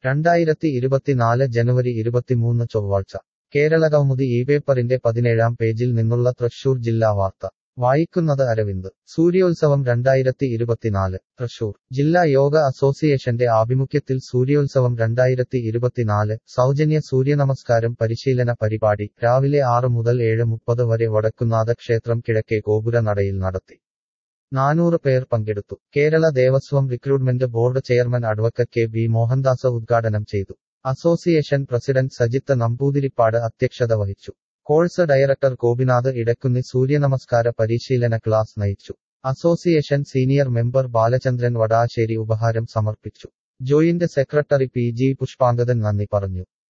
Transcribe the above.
രണ്ടായിരത്തി ഇരുപത്തിനാല് ജനുവരി ഇരുപത്തിമൂന്ന് ചൊവ്വാഴ്ച കേരളകൗമുദി ഈ പേപ്പറിന്റെ പതിനേഴാം പേജിൽ നിന്നുള്ള തൃശൂർ ജില്ലാ വാർത്ത വായിക്കുന്നത് അരവിന്ദ് സൂര്യോത്സവം രണ്ടായിരത്തി ഇരുപത്തിനാല് തൃശൂർ ജില്ലാ യോഗ അസോസിയേഷന്റെ ആഭിമുഖ്യത്തിൽ സൂര്യോത്സവം രണ്ടായിരത്തി ഇരുപത്തിനാല് സൗജന്യ സൂര്യനമസ്കാരം പരിശീലന പരിപാടി രാവിലെ ആറ് മുതൽ ഏഴ് മുപ്പത് വരെ വടക്കുന്നാഥ ക്ഷേത്രം കിഴക്കേ ഗോപുര നടയിൽ നടത്തി നാനൂറ് പേർ പങ്കെടുത്തു Kerala Devaswom recruitment board chairman advocate K B Mohandas ഉദ്ഘാടനം ചെയ്തു അസോസിയേഷൻ പ്രസിഡന്റ് സജിത്ത് നമ്പൂതിരിപ്പാട് അധ്യക്ഷത വഹിച്ചു കോഴ്സ് ഡയറക്ടർ ഗോപിനാഥ് ഇടക്കുന്നി സൂര്യനമസ്കാര പരിശീലന ക്ലാസ് നയിച്ചു association senior member Balachandran Vadassery ഉപഹാരം സമർപ്പിച്ചു joint secretary P G Pushpangadan നന്ദി പറഞ്ഞു